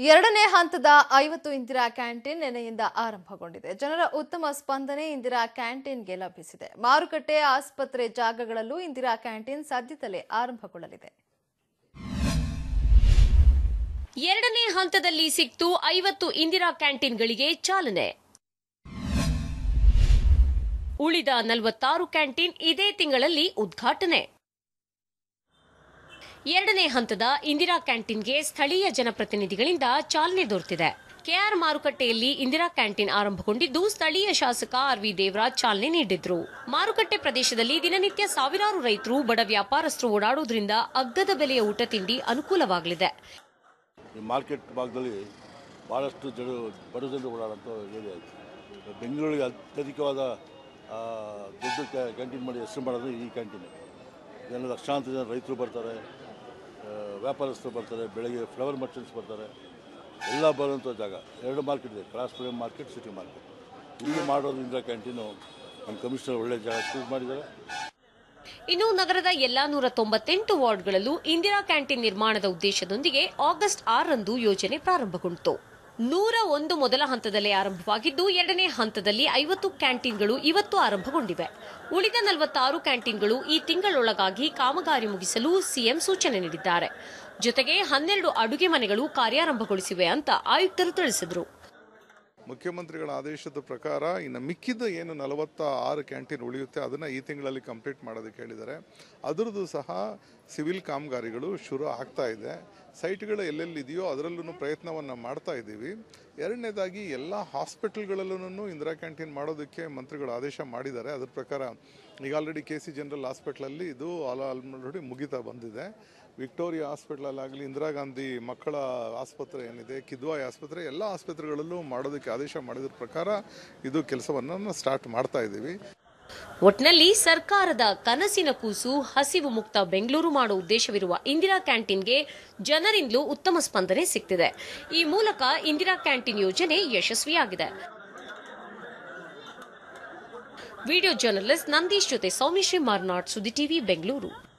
ಎರಡನೇ ಹಂತದ ಐವತ್ತು ಇಂದಿರಾ ಕ್ಯಾಂಟೀನ್ ನಿನ್ನೆಯಿಂದ ಆರಂಭಗೊಂಡಿದೆ ಜನರ ಉತ್ತಮ ಸ್ಪಂದನೆ ಇಂದಿರಾ ಕ್ಯಾಂಟೀನ್ಗೆ ಲಭಿಸಿದೆ ಮಾರುಕಟ್ಟೆ ಆಸ್ಪತ್ರೆ ಜಾಗಗಳಲ್ಲೂ ಇಂದಿರಾ ಕ್ಯಾಂಟೀನ್ ಸದ್ಯದಲ್ಲೇ ಆರಂಭಗೊಳ್ಳಲಿದೆ ಎರಡನೇ ಹಂತದಲ್ಲಿ ಸಿಕ್ತು ಐವತ್ತು ಇಂದಿರಾ ಕ್ಯಾಂಟೀನ್ಗಳಿಗೆ ಚಾಲನೆ ಉಳಿದ ನಲವತ್ತಾರು ಕ್ಯಾಂಟೀನ್ ಇದೇ ತಿಂಗಳಲ್ಲಿ ಉದ್ಘಾಟನೆ ಎರಡನೇ ಹಂತದ ಇಂದಿರಾ ಕ್ಯಾಂಟೀನ್ಗೆ ಸ್ಥಳೀಯ ಜನಪ್ರತಿನಿಧಿಗಳಿಂದ ಚಾಲನೆ ದೊರೆತಿದೆ ಕೆಆರ್ ಮಾರುಕಟ್ಟೆಯಲ್ಲಿ ಇಂದಿರಾ ಕ್ಯಾಂಟೀನ್ ಆರಂಭಗೊಂಡಿದ್ದು ಸ್ಥಳೀಯ ಶಾಸಕ ಆರ್ ವಿ ದೇವರಾಜ್ ಚಾಲನೆ ನೀಡಿದ್ರು ಮಾರುಕಟ್ಟೆ ಪ್ರದೇಶದಲ್ಲಿ ದಿನನಿತ್ಯ ಸಾವಿರಾರು ರೈತರು ಬಡ ವ್ಯಾಪಾರಸ್ಥರು ಓಡಾಡುವುದರಿಂದ ಅಗ್ಗದ ಬೆಲೆಯ ಊಟ ತಿಂಡಿ ಅನುಕೂಲವಾಗಲಿದೆ ಈ ಮಾರ್ಕೆಟ್ ಭಾಗದಲ್ಲಿ ಭಾಳಷ್ಟು ಜನ ಬಡ ಜನರು ಓಡಾಡೋಂಥ ಏರಿಯಾ ಇದೆ ಬೆಂಗಳೂರಿಗೆ ಅತ್ಯಧಿಕವಾದ ಆ, ದೊಡ್ಡ ಕ್ಯಾ ಕ್ಯಾಂಟೀನ್ ಮಾಡಿ ಹೆಸರು ಮಾಡೋದು ಈ ಕ್ಯಾಂಟೀನ್ ಇದನ್ನು ಲಕ್ಷಾಂತರ ಜನ ರೈತರು ಬರ್ತಾರೆ ಆ, ವ್ಯಾಪಾರಸ್ಥರು ಬರ್ತಾರೆ ಬೆಳಗ್ಗೆ ಫ್ಲವರ್ ಮರ್ಚೆಂಟ್ಸ್ ಬರ್ತಾರೆ ಎಲ್ಲ ಬರುವಂಥ ಜಾಗ ಎರಡು ಮಾರ್ಕೆಟ್ ಇದೆ cross flame market city market ಇಲ್ಲಿ ಮಾಡೋದು ಇಂದಿರಾ ಕ್ಯಾಂಟೀನು ನಮ್ಮ ಕಮಿಷನರ್ ಒಳ್ಳೆ ಜಾಗ ಚೂಸ್ ಮಾಡಿದ್ದಾರೆ ಇನ್ನು ನಗರದ ಎಲ್ಲಾ ನೂರ ತೊಂಬತ್ತೆಂಟು ವಾರ್ಡ್ಗಳಲ್ಲೂ ಇಂದಿರಾ ಕ್ಯಾಂಟೀನ್ ನಿರ್ಮಾಣದ ಉದ್ದೇಶದೊಂದಿಗೆ ಆಗಸ್ಟ್ ಆರರಂದು ಯೋಜನೆ ಪ್ರಾರಂಭಗೊಂಡಿತು ನೂರ ಒಂದು ಮೊದಲ ಹಂತದಲ್ಲೇ ಆರಂಭವಾಗಿದ್ದು ಎರಡನೇ ಹಂತದಲ್ಲಿ ಐವತ್ತು ಕ್ಯಾಂಟೀನ್ಗಳು ಇವತ್ತು ಆರಂಭಗೊಂಡಿವೆ ಉಳಿದ ನಲವತ್ತಾರು ಕ್ಯಾಂಟೀನ್ಗಳು ಈ ತಿಂಗಳೊಳಗಾಗಿ ಕಾಮಗಾರಿ ಮುಗಿಸಲು ಸಿಎಂ ಸೂಚನೆ ನೀಡಿದ್ದಾರೆ ಜೊತೆಗೆ ಹನ್ನೆರಡು ಅಡುಗೆ ಮನೆಗಳು ಕಾರ್ಯಾರಂಭಗೊಳಿಸಿವೆ ಅಂತ ಆಯುಕ್ತರು ತಿಳಿಸಿದರು ಮುಖ್ಯಮಂತ್ರಿಗಳ ಆದೇಶದ ಪ್ರಕಾರ ಇನ್ನು ಮಿಕ್ಕಿದ ಏನು ನಲವತ್ತ ಆರು ಕ್ಯಾಂಟೀನ್ ಉಳಿಯುತ್ತೆ ಅದನ್ನು ಈ ತಿಂಗಳಲ್ಲಿ ಕಂಪ್ಲೀಟ್ ಮಾಡೋದಕ್ಕೆ ಹೇಳಿದ್ದಾರೆ ಅದರದ್ದು ಸಹ ಸಿವಿಲ್ ಕಾಮಗಾರಿಗಳು ಶುರು ಆಗ್ತಾ ಇದೆ ಸೈಟ್ಗಳು ಎಲ್ಲೆಲ್ಲಿದೆಯೋ ಅದರಲ್ಲೂ ಪ್ರಯತ್ನವನ್ನು ಮಾಡ್ತಾ ಇದ್ದೀವಿ ಎರಡನೇದಾಗಿ ಎಲ್ಲ ಹಾಸ್ಪಿಟಲ್ಗಳಲ್ಲೂ ಇಂದಿರಾ ಕ್ಯಾಂಟೀನ್ ಮಾಡೋದಕ್ಕೆ ಮಂತ್ರಿಗಳು ಆದೇಶ ಮಾಡಿದ್ದಾರೆ ಅದ್ರ ಪ್ರಕಾರ ಈಗ ಆಲ್ರೆಡಿ ಕೆ ಸಿ ಜನರಲ್ ಹಾಸ್ಪಿಟ್ಲಲ್ಲಿ ಇದು ಆಲ್ ಆಲ್ರೆಡಿ ಮುಗಿತಾ ಬಂದಿದೆ ವಿಕ್ಟೋರಿಯಾ ಹಾಸ್ಪಿಟ್ಲಲ್ಲಾಗಲಿ ಇಂದಿರಾ ಗಾಂಧಿ ಮಕ್ಕಳ ಆಸ್ಪತ್ರೆ ಏನಿದೆ ಕಿದ್ವಾಯಿ ಆಸ್ಪತ್ರೆ ಎಲ್ಲ ಆಸ್ಪತ್ರೆಗಳಲ್ಲೂ ಮಾಡೋದಕ್ಕೆ ಆದೇಶ ಮಾಡಿದ್ರ ಪ್ರಕಾರ ಇದು ಕೆಲಸವನ್ನು ಸ್ಟಾರ್ಟ್ ಮಾಡ್ತಾ ಇದ್ದೀವಿ ಒಟ್ನಲ್ಲಿ ಸರ್ಕಾರದ ಕನಸಿನ ಕೂಸು ಹಸಿವು ಮುಕ್ತ ಬೆಂಗಳೂರು ಮಾಡೋ ಉದ್ದೇಶವಿರುವ ಇಂದಿರಾ ಕ್ಯಾಂಟೀನ್ಗೆ ಜನರಿಂದಲೂ ಉತ್ತಮ ಸ್ಪಂದನೆ ಸಿಗ್ತಿದೆ ಈ ಮೂಲಕ ಇಂದಿರಾ ಕ್ಯಾಂಟೀನ್ ಯೋಜನೆ ಯಶಸ್ವಿಯಾಗಿದೆ ವಿಡಿಯೋ ಜರ್ನಲಿಸ್ಟ್ ನಂದೀಶ್ ಜೊತೆ ಸೌಮಿಶ್ರೀ ಮಾರ್ನಾಡ್ ಸುದ್ದಿ ಟಿವಿ ಬೆಂಗಳೂರು